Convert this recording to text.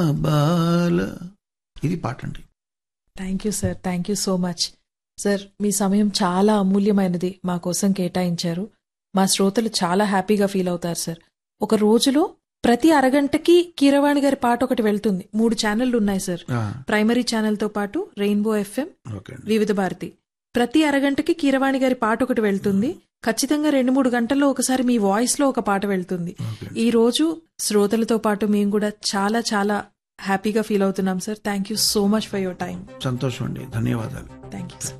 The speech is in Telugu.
బాల ఇది పాట అండి thank you sir thank you so much sir మీ సమయం చాలా అమూల్యమైనది మా కోసం కేటాయించారు మా శ్రోతలు చాలా హ్యాపీగా ఫీల్ అవుతారు సార్ ఒక రోజులో ప్రతి అరగంటకి కీరవాణి గారి పాట ఒకటి వెళ్తుంది మూడు ఛానళ్లు ఉన్నాయి సార్ ఆ, ప్రైమరీ ఛానల్తో పాటు రెయిన్బో ఎఫ్ఎం ఓకే అండి వివిధ భారతి ప్రతి అరగంటకి కీరవాణి గారి పాట ఒకటి వెళ్తుంది ఖచ్చితంగా రెండు మూడు గంటల్లో ఒకసారి మీ వాయిస్ లో ఒక పాట వెళ్తుంది ఓకే ఈ రోజు శ్రోతలతో పాటు మేము కూడా చాలా చాలా హ్యాపీగా ఫీల్ అవుతున్నాం sir thank you so much for your time సంతోషం అండి ధన్యవాదాలు థ్యాంక్ యూ సార్